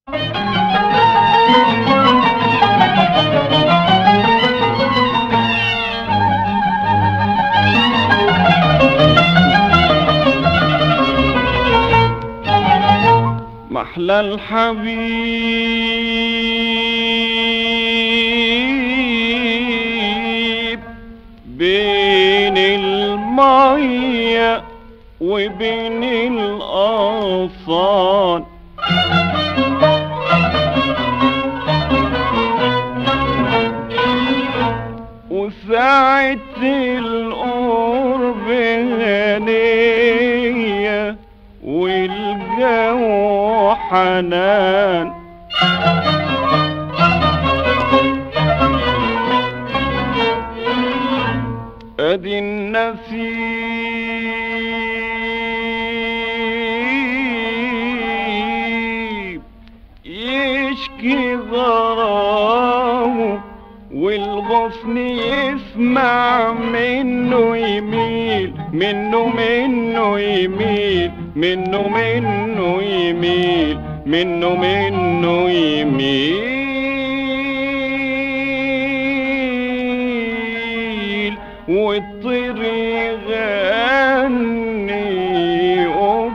محلى الحبيب بين المية وبين الأغصان وساعة القرب هنية والجو حنان ادي النسيب يشكي غرامه والغصن يسمع منه يميل منه منه يميل منه منه يميل منه منه يميل والطير يغني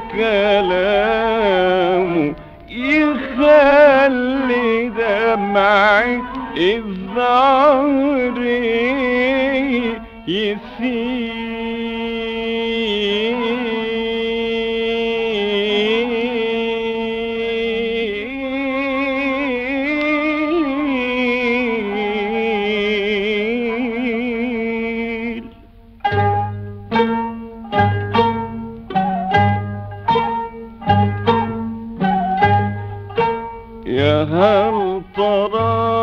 وكلامه يخلي دمعي الظهر يسيل يا هل ترى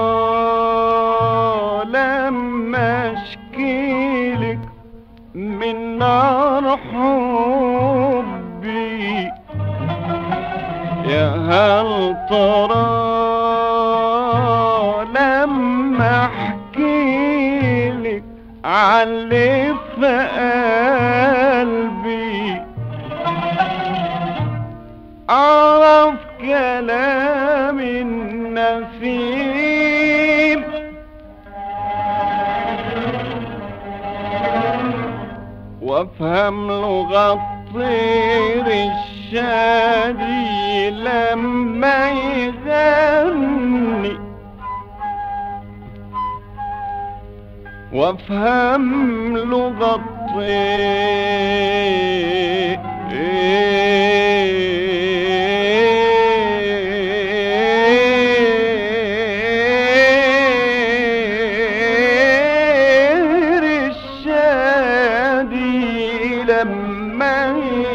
لما اشكيلك من نار حبي يا هل ترى لما احكيلك علي في قلبي أعرف كلام النسيم وافهم لغة الطير الشادي لما يغني وافهم لغة الطير الشادي لما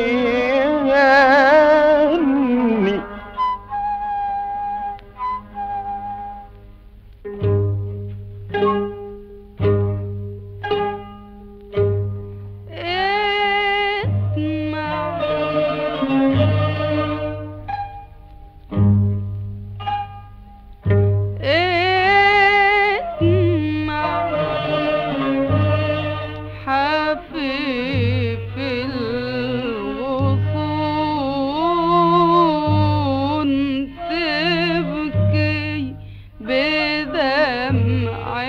يغني اسمع اسمع حفيف الغصون تبكي بدمع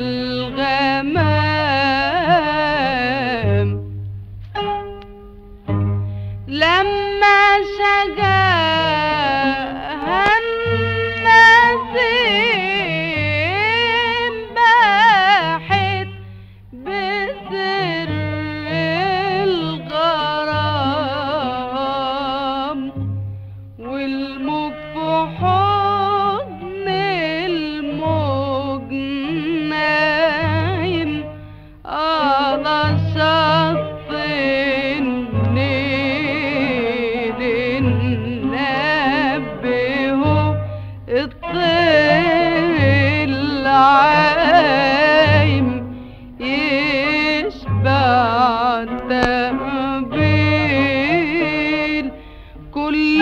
الغمام لما شجاها النسيم باحت بسر الغرام والموج في حضن الموج نايم على شط النيل نبهه الطير العايم يشبع تقبيل كل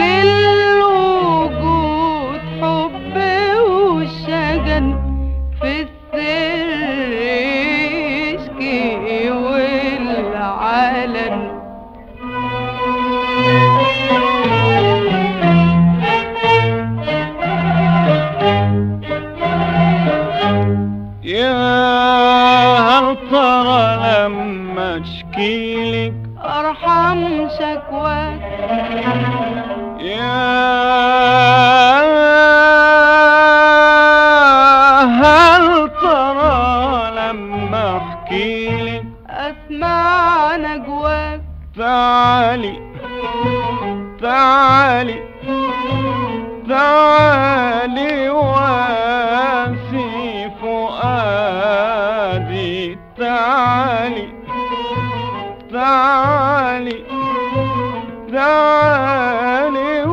الوجود حب وشجن في السر يشكي والعلن يا هل ترى لما احكي لك اسمع نجواك تعالي تعالي تعالي واسي فؤادي تعالي تعالي تعالي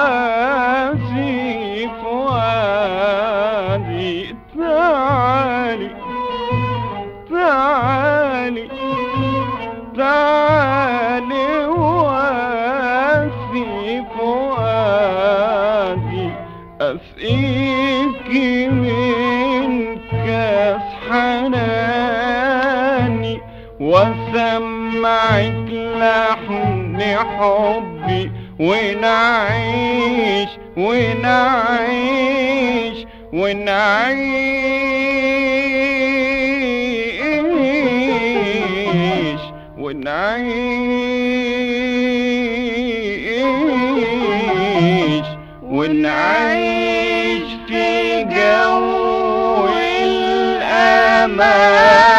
واسي فؤادي تعالي تعالي تعالي واسي فؤادي أسقيك من كاس حناني وسمعك لحن حبي ونعيش ونعيش ونعيش ونعيش ونعيش في جو الأمان